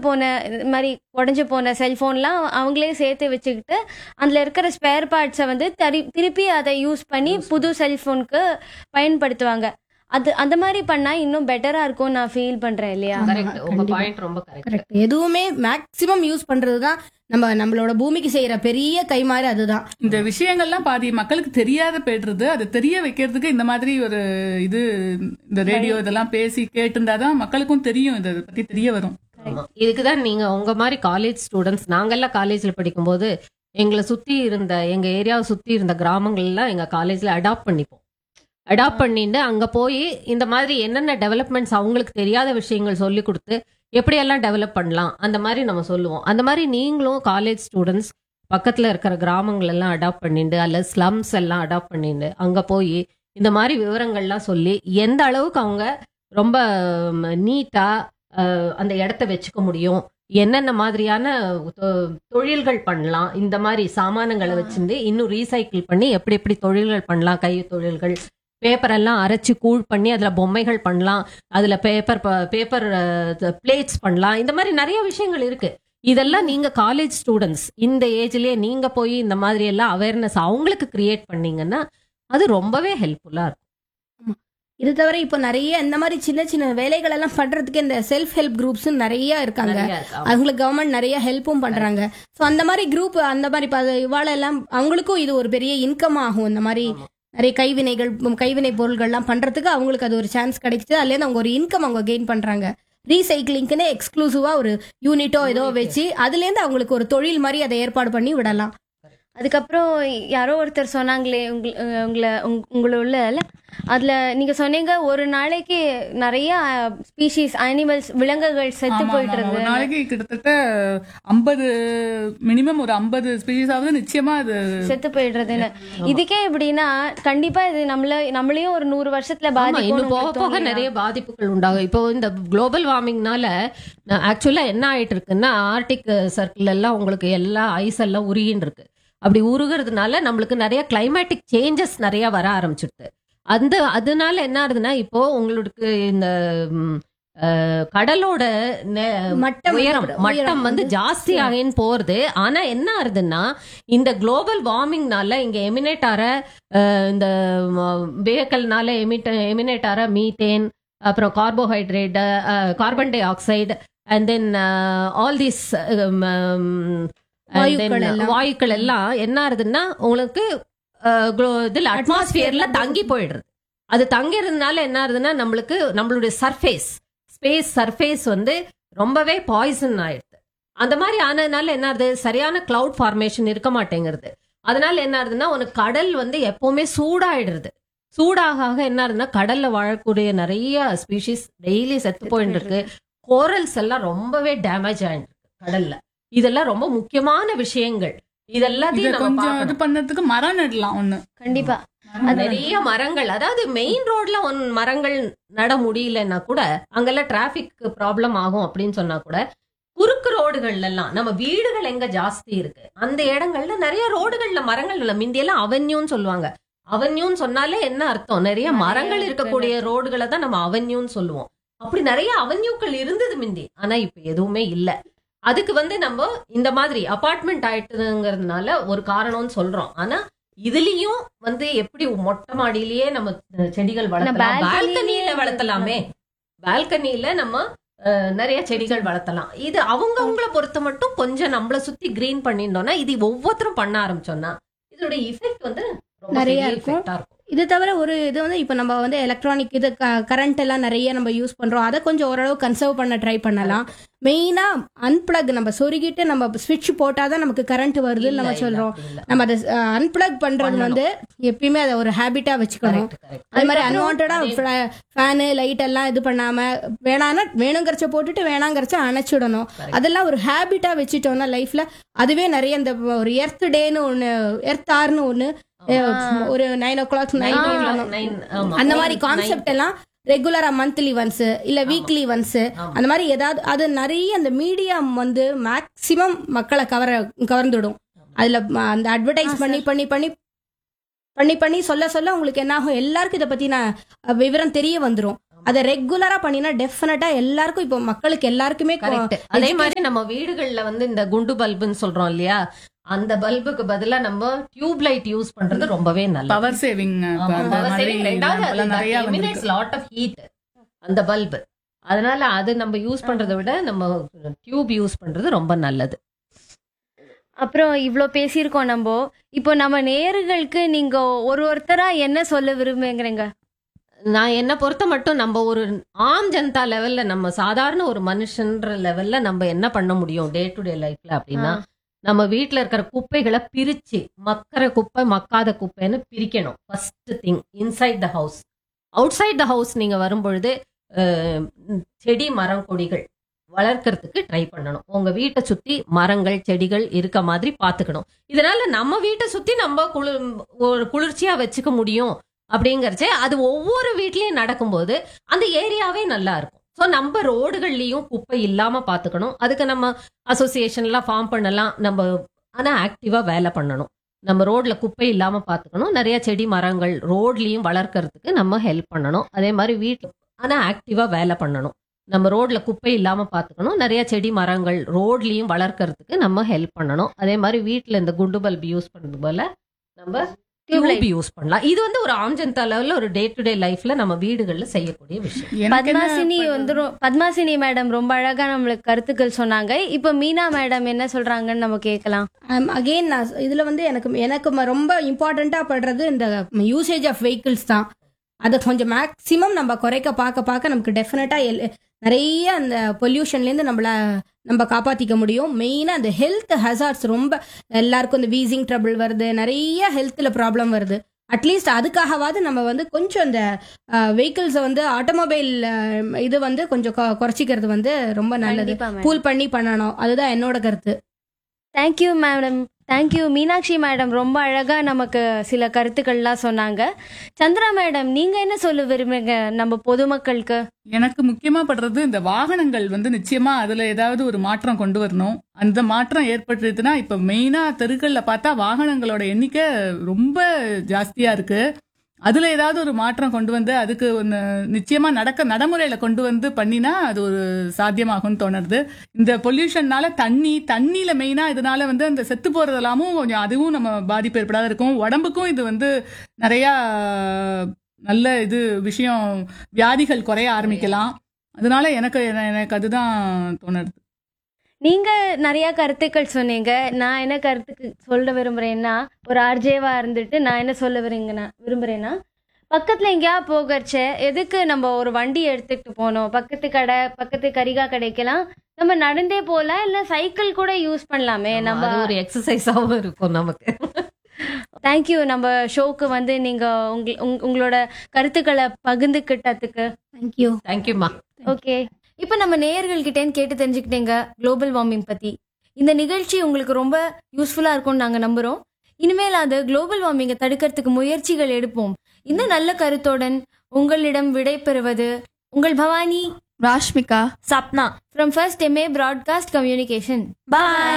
போன இது மாதிரி உடஞ்சு போன செல்ஃபோன்லாம் அவங்களே சேர்த்து வச்சுக்கிட்டு அதில் இருக்கிற ஸ்பேர் பார்ட்ஸை வந்து தரி திருப்பி அதை யூஸ் பண்ணி புது செல்ஃபோனுக்கு பயன்படுத்துவாங்க அது அந்த மாதிரி பண்ணால் இன்னும் பெட்டராக இருக்கும் நான் ஃபீல் பண்ணுறேன் இல்லையா ஆமா, கரெக்ட் உங்க கண்டிப்பா. பாயிண்ட் ரொம்ப கரெக்ட் கரெக்ட் எதுவுமே மேக்சிமம் யூஸ் பண்றதுதான் நம்ம நம்மளோட பூமிக்கு செய்யற பெரிய கைமாறு அதுதான் இந்த விஷயங்கள்லாம் பாதி மக்களுக்கு தெரியாத போயிடுறது அது தெரிய வைக்கிறதுக்கு இந்த மாதிரி ஒரு இது இந்த ரேடியோ இதெல்லாம் பேசி கேட்டுருந்தாதான் மக்களுக்கும் தெரியும் இதை பத்தி தெரிய வரும் இதுக்குதான் நீங்க உங்க மாதிரி காலேஜ் ஸ்டூடெண்ட்ஸ் நாங்கெல்லாம் காலேஜ்ல படிக்கும்போது எங்களை சுத்தி இருந்த எங்க ஏரியாவை சுத்தி இருந்த கிராமங்கள்லாம் எங்க காலேஜ்ல அடாப்ட் பண்ணிப்போம் அடாப்ட் பண்ணிட்டு அங்க போய் இந்த மாதிரி என்னென்ன டெவலப்மெண்ட்ஸ் அவங்களுக்கு தெரியாத விஷயங்கள் சொல்லி கொடுத்து எப்படியெல்லாம் டெவலப் பண்ணலாம் அந்த மாதிரி நம்ம சொல்லுவோம் அந்த மாதிரி நீங்களும் காலேஜ் ஸ்டூடெண்ட்ஸ் பக்கத்துல இருக்கிற கிராமங்கள் எல்லாம் அடாப்ட் பண்ணிட்டு அல்ல ஸ்லம்ஸ் எல்லாம் அடாப்ட் பண்ணிட்டு அங்க போய் இந்த மாதிரி விவரங்கள்லாம் சொல்லி எந்த அளவுக்கு அவங்க ரொம்ப நீட்டா அந்த இடத்த வச்சுக்க முடியும் என்னென்ன மாதிரியான தொ- தொழில்கள் பண்ணலாம் இந்த மாதிரி சாமானங்களை வச்சிருந்து இன்னும் ரீசைக்கிள் பண்ணி எப்படி எப்படி தொழில்கள் பண்ணலாம் கை தொழில்கள் பேப்பர் எல்லாம் அரைச்சு கூழ் பண்ணி அதுல பொம்மைகள் பண்ணலாம் அதுல பேப்பர் பேப்பர் பிளேட்ஸ் பண்ணலாம் இந்த மாதிரி நிறைய விஷயங்கள் இருக்கு இதெல்லாம் நீங்க காலேஜ் ஸ்டூடெண்ட்ஸ் இந்த ஏஜ்லயே நீங்க போய் இந்த மாதிரி எல்லாம் அவேர்னஸ் அவங்களுக்கு கிரியேட் பண்ணீங்கன்னா அது ரொம்பவே ஹெல்ப்ஃபுல்லா இருக்கும் இது தவிர இப்போ நிறைய இந்த மாதிரி சின்ன சின்ன வேலைகள் எல்லாம் பண்றதுக்கு இந்த செல்ஃப் ஹெல்ப் குரூப்ஸ் நிறைய இருக்காங்க நிறைய இருக்கு. ஆமா. அவங்களுக்கு கவர்மெண்ட் நிறைய ஹெல்ப்பும் பண்றாங்க ஸோ அந்த மாதிரி குரூப் அந்த மாதிரி ப- இவாள எல்லாம் அவங்களுக்கும் இது ஒரு பெரிய இன்கம் ஆகும் இந்த மாதிரி ஆமா. நிறைய கைவினைகள் உம், கைவினை பொருள்கள்லாம் பண்றதுக்கு அவங்களுக்கு அது ஒரு சான்ஸ் கிடைக்குது அதுலேருந்து அவங்க ஒரு இன்கம் அவங்க கெயின் பண்றாங்க ரீசைக்கிளிங்க்குன்னு எக்ஸ்க்ளூசிவா ஒரு யூனிட்டோ ஏதோ வச்சு அதுலேருந்து அவங்களுக்கு ஒரு தொழில் மாதிரி அதை ஏற்பாடு பண்ணி விடலாம் அதுக்கப்புறம் யாரோ ஒருத்தர் சொன்னாங்களே உங்கள உங்களை உங்- உங்களை உள்ள அதில் நீங்கள் சொன்னீங்க ஒரு நாளைக்கு நிறைய ஸ்பீஷீஸ் அனிமல்ஸ் விலங்குகள் செத்து ஆமா, போயிட்டு ஆமா. ஒரு இருக்கு நாளைக்கு கிட்டத்தட்ட ஐம்பது மினிமம் ஒரு ஐம்பது ஸ்பீஷீஸ் ஆகுது நிச்சயமா அது செத்து போயிடுறதுன்னு இதுக்கே எப்படின்னா கண்டிப்பா இது நம்மள நம்மளையும் ஒரு நூறு வருஷத்துல ஆமா, இன்னும் போக போக பாதிக்கும் நிறைய பாதிப்புகள் உண்டாகும் இப்போ இந்த குளோபல் வார்மிங்னால ஆக்சுவலா என்ன ஆயிட்டு இருக்குன்னா ஆர்டிக் சர்க்கிள் எல்லாம் உங்களுக்கு எல்லா ஐஸ் எல்லாம் உருகின்னு இருக்கு அப்படி உருகிறதுனால நம்மளுக்கு நிறைய கிளைமேட்டிக் சேஞ்சஸ் நிறைய வர ஆரம்பிச்சிடுது அந்த அதனால என்ன ஆகுதுன்னா இப்போ உங்களுக்கு இந்த ம், அஹ், கடலோட நெ- மட்டம் உயரம் உயரம் மட்டம் வந்து வந்து ஜாஸ்தி ஆகின்னு போறது ஆனா என்ன ஆகுதுன்னா இந்த குளோபல் வார்மிங்னால இங்க எமினேட் ஆற அஹ், இந்த வெஹிக்கல்னால எமிட் எமினேட் ஆற மீத்தேன் அப்புறம் carbohydrate carbon dioxide and then all this வாயுக்கள் எல்லாம். வாயுக்கள் எல்லாம் என்ன ஆகுதுன்னா உங்களுக்கு அஹ், glo- இதுல அட்மாஸ்பியர்ல தங்கி போயிடுறது அது தங்கிறதுனால என்ன ஆகுதுன்னா நம்மளுக்கு நம்மளுடைய சர்ஃபேஸ் ஸ்பேஸ் சர்ஃபேஸ் வந்து ரொம்பவே பாய்சன் ஆயிடுது அந்த மாதிரி ஆனதுனால என்ன ஆகுது சரியான கிளவுட் ஃபார்மேஷன் இருக்க மாட்டேங்கிறது அதனால என்ன ஆகுதுன்னா உனக்கு கடல் வந்து எப்பவுமே சூடாயிடுறது சூடாக ஆக என்ன ஆகுதுன்னா கடல்ல வாழக்கூடிய நிறைய ஸ்பீஷிஸ் டெய்லி செத்து போயிட்டு இருக்கு கோரல்ஸ் எல்லாம் ரொம்பவே டேமேஜ் ஆயிட்டு இருக்கு கடல்ல இதெல்லாம் ரொம்ப முக்கியமான விஷயங்கள் இத இதெல்லாத்தையும் நம்ம கொஞ்சம் பார்க்கணும். இது பண்ணதுக்கு மரம் நடலாம் ஒண்ணு கண்டிப்பா மரம் நிறைய மரங்கள் அதாவது மெயின் ரோட்ல ஒன் மரங்கள் நட முடியலன்னா கூட அங்கெல்லாம் டிராபிக் ப்ராப்ளம் ஆகும் அப்படின்னு சொன்னா கூட குறுக்கு ரோடுகள்ல எல்லாம் நம்ம வீடுகள் எங்க ஜாஸ்தி இருக்கு அந்த இடங்கள்ல நிறைய ரோடுகள்ல மரங்கள் இல்ல முந்தியெல்லாம் அவென்யூன்னு சொல்லுவாங்க அவென்யூன்னு சொன்னாலே என்ன அர்த்தம் நிறைய நிறைய மரங்கள் இருக்கு. இருக்கக்கூடிய ரோடுகளை தான் நம்ம அவென்யூன்னு சொல்லுவோம் அப்படி நிறைய அவென்யூக்கள் இருந்தது முந்தி ஆனா இப்ப எதுவுமே இல்ல அதுக்கு வந்து நம்ம இந்த மாதிரி அபார்ட்மெண்ட் ஆயிட்டுங்கிறதுனால ஒரு காரணம்னு சொல்றோம் ஆனா இதுலயும் வந்து எப்படி மொட்டை மாடியிலேயே நம்ம செடிகள் வளர்த்தலாம் balcony பால்கனியில லயே வளர்த்தலாமே பால்கனியில நம்ம அஹ், நிறைய செடிகள் வளர்த்தலாம் இது அவங்கவங்கள பொறுத்த மட்டும் கொஞ்சம் நம்மள சுத்தி கிரீன் பண்ணிட்டோம்னா இது ஒவ்வொருத்தரும் பண்ண ஆரம்பிச்சோம்னா இதோட இஃபெக்ட் வந்து ரொம்ப நிறைய பெரிய இருக்கும். effect ஆ இருக்கும் இது தவிர ஒரு இது வந்து இப்போ நம்ம வந்து எலக்ட்ரானிக் இது கரண்ட் எல்லாம் நிறைய நம்ம யூஸ் பண்றோம் அதை கொஞ்சம் ஓரளவு கன்சர்வ் பண்ண ட்ரை பண்ணலாம் மெயினா அன்பிளக் நம்ம சொருகிட்டு நம்ம ஸ்விட்ச் போட்டாதான் நமக்கு கரண்ட் வருதுன்னு இல்ல, நம்ம இல்ல, சொல்றோம் அப்படி இல்ல. நம்ம அதை அன்பிளக் பண்றது பண்ணணும். வந்து எப்பயுமே அதை ஒரு ஹேபிட்டா வச்சுக்கணும் Correct, correct. அது மாதிரி அதுக்கப்புறம் அன்வான்டா ஃபேனு லைட் எல்லாம் இது பண்ணாம வேணான்னா வேணுங்கிறச்ச போட்டுட்டு வேணாங்கிறச்ச அணைச்சிடணும் Correct. அதெல்லாம் ஒரு ஹேபிட்டா வச்சுட்டோம்னா லைஃப்ல அதுவே நிறைய இந்த ஒரு எர்த் டேன்னு ஒன்னு எர்த் ஆர்னு ஒன்னு அஹ், ஒரு nine o'clock Nine o'clock, nine nine, ஆமா. அந்த மாதிரி Nine, கான்செப்ட் எல்லாம் ரெகுலரா மந்த்லி ஒன்ஸ் இல்ல வீக்லி ஒன்ஸ் ஆமா. அந்த மாதிரி ஏதாவது அது நிறைய அந்த மீடியம் வந்து மேக்சிமம் மக்களை கவர கவர்ந்துடும் அதுல ம- அந்த அட்வர்டைஸ் பண்ணி பண்ணி பண்ணி பண்ணி பண்ணி சொல்ல சொல்ல உங்களுக்கு என்ன ஆகும் எல்லாருக்கும் இதை பத்தின அஹ், விவரம் தெரிய வந்துரும் அதை ரெகுலரா பண்ணினா டெஃபினட்டா எல்லாருக்கும் இப்போ மக்களுக்கு எல்லாருக்குமே கொ- கரெக்ட் அதே மாதிரி நம்ம வீடுகள்ல வந்து இந்த குண்டு பல்புன்னு சொல்றோம் இல்லையா அந்த பல்புக்கு பதிலா நம்ம டியூப் லைட் யூஸ் பண்றது ரொம்பவே நல்லது பவர் சேவிங் அந்த மாதிரி நிறைய வந்திருக்கு. லாட் ஆஃப் ஹீட் அந்த பல்பு அதனால அது நம்ம யூஸ் பண்றதை விட நம்ம டியூப் யூஸ் பண்றது ரொம்ப நல்லது அப்புறம் இவ்வளோ பேசியிருக்கோம் நம்ம இப்போ நம்ம நேயர்களுக்கு நீங்க ஒரு ஒருத்தரா என்ன சொல்ல விரும்புங்கிறீங்க நான் என்ன பொறுத்த மட்டும் நம்ம ஒரு ஆம் ஜனதா லெவல்ல நம்ம சாதாரண ஒரு மனுஷன்ற லெவல்ல நம்ம என்ன பண்ண முடியும் டே டு டே லைஃப்ல அப்படின்னா நம்ம வீட்ல இருக்கிற குப்பைகளை பிரிச்சு மக்கிற குப்பை மக்காத குப்பைன்னு பிரிக்கணும் first thing inside the house outside the house நீங்க வரும்பொழுது அஹ், செடி மரம் கொடிகள் வளர்க்கறதுக்கு ட்ரை பண்ணணும் உங்க வீட்டை சுத்தி மரங்கள் செடிகள் இருக்க மாதிரி பாத்துக்கணும் இதனால நம்ம வீட்டை சுத்தி நம்ம குளிர் ஒரு குளிர்ச்சியா வச்சுக்க முடியும் அப்படிங்கறச்சே அது ஒவ்வொரு வீட்லயும் நடக்கும்போது அந்த ஏரியாவே நல்லா இருக்கும் ஸோ நம்ம ரோடுகள்லயும் குப்பை இல்லாம பாத்துக்கணும் அதுக்கு நம்ம அசோசியேஷன்லாம் ஃபார்ம் பண்ணலாம் நம்ம ஆனா ஆக்டிவா வேலை பண்ணணும் நம்ம ரோட்ல குப்பை இல்லாம பாத்துக்கணும் நிறைய செடி மரங்கள் ரோட்லயும் வளர்க்கறதுக்கு நம்ம ஹெல்ப் பண்ணணும் அதே மாதிரி வீட்ல ஆனா ஆக்டிவா வேலை பண்ணணும் நம்ம ரோட்ல குப்பை இல்லாம பாத்துக்கணும் நிறைய செடி மரங்கள் ரோட்லயும் வளர்க்கறதுக்கு நம்ம ஹெல்ப் பண்ணணும் அதே மாதிரி வீட்ல இந்த குண்டு பல்ப் யூஸ் பண்றது போல நம்ம டியூப் யூஸ் பண்ணலாம் இது வந்து ஒரு ஆம் ஜனதா லெவல்ல ஒரு டே டு டே லைஃப்ல நம்ம வீடுகள்ல செய்யக்கூடிய விஷயம் எனக்கு என்ன பத்மாசினி பண்றது? வந்துரும் பத்மாசினி மேடம் ரொம்ப அழகா நம்மளுக்கு கருத்துக்கள் சொன்னாங்க இப்போ மீனா மேடம் என்ன சொல்றாங்கன்னு நம்ம கேட்கலாம் அகெயின் நான் இதுல வந்து எனக்கு எனக்கு ம- ரொம்ப இம்பார்ட்டண்டா படுறது இந்த யூசேஜ் ஆஃப் வெஹிக்கிள்ஸ் தான் அதை கொஞ்சம் மேக்ஸிமம் நம்ம குறைக்க பார்க்க பார்க்க நமக்கு டெஃபினட்டா நிறைய அந்த பொல்யூஷன்லேருந்து நம்மள நம்ம காப்பாத்திக்க முடியும் மெயினாக அந்த ஹெல்த் ஹசார்ட்ஸ் ரொம்ப எல்லாருக்கும் இந்த வீசிங் ட்ரபிள் வருது நிறைய ஹெல்த்தில் ப்ராப்ளம் வருது அட்லீஸ்ட் அதுக்காகவாவது நம்ம வந்து கொஞ்சம் இந்த வெஹிக்கிள்ஸை வந்து ஆட்டோமொபைல் இது வந்து கொஞ்சம் கொ- குறைச்சிக்கிறது வந்து ரொம்ப நல்லது கண்டிப்பா மேடம் பூல் பண்ணி பண்ணணும் அதுதான் என்னோட கருத்து thank you madam thank you Meenakshi madam ரொம்ப அழகா நமக்கு சில கருத்துக்கள்லாம் சொன்னாங்க சந்திரா மேடம் நீங்க என்ன சொல்ல விரும்புங்க நம்ம பொதுமக்களுக்கு எனக்கு முக்கியமா படுறது இந்த வாகனங்கள் வந்து நிச்சயமா அதுல ஏதாவது ஒரு மாற்றம் கொண்டு வரணும் அந்த மாற்றம் ஏற்பட்டுதுன்னா இப்ப மெயினா தெருக்கள்ல பார்த்தா வாகனங்களோட எண்ணிக்கை ரொம்ப ஜாஸ்தியா இருக்கு அதுல ஏதாவது ஒரு மாற்றம் கொண்டு வந்து அதுக்கு ஒன்று நிச்சயமா நடக்க நடைமுறையில கொண்டு வந்து பண்ணினா அது ஒரு சாத்தியமாகும்னு தோணுது இந்த பொல்யூஷன்னால தண்ணி தண்ணியில மெயினா இதனால வந்து அந்த செத்து போறதெல்லாமும் கொஞ்சம் அதுவும் நம்ம பாதிப்பு ஏற்படாத இருக்கும் உடம்புக்கும் இது வந்து நிறைய நல்ல இது விஷயம் வியாதிகள் குறைய ஆரம்பிக்கலாம் அதனால எனக்கு எனக்கு அதுதான் தோணுது நீங்க நிறைய கருத்துக்கள் சொன்னீங்க நான் என்ன கருத்துக்கு சொல்ல விரும்புறேன்னா ஒரு ஆர்ஜேவா இருந்துட்டு நான் என்ன சொல்ல விரும்புறேன்னா விரும்புறேன்னா பக்கத்துல எங்கேயா போகறச்ச எதுக்கு நம்ம ஒரு வண்டி எடுத்துட்டு போனோம் பக்கத்து கடை பக்கத்து கரிகா கடைக்கெல்லாம் நம்ம நடந்தே போகலாம் இல்ல சைக்கிள் கூட யூஸ் பண்ணலாமே நம்ம அது ஒரு எக்ஸசைஸாவும் இருக்கும் நமக்கு தேங்க்யூ நம்ம ஷோக்கு வந்து நீங்க உங்க- உங்க- உங்களோட கருத்துக்களை பகிர்ந்துக்கிட்டதுக்கு தேங்க்யூ தேங்க்யூமா ஓகே இப்போ நம்ம நேயர்கள்கிட்டேன்னு கேட்டு தெரிஞ்சுக்கிட்டேங்க குளோபல் வார்மிங் பத்தி இந்த நிகழ்ச்சி உங்களுக்கு ரொம்ப யூஸ்ஃபுல்லா இருக்கும்னு நாங்க நம்புறோம் இனிமேல் அது குளோபல் வார்மிங்கை தடுக்கிறதுக்கு முயற்சிகள் எடுப்போம் இந்த நல்ல கருத்துடன் உங்களிடம் விடை பெறுவது உங்கள் Bhavani Rashmika Sapna from first MA broadcast communication bye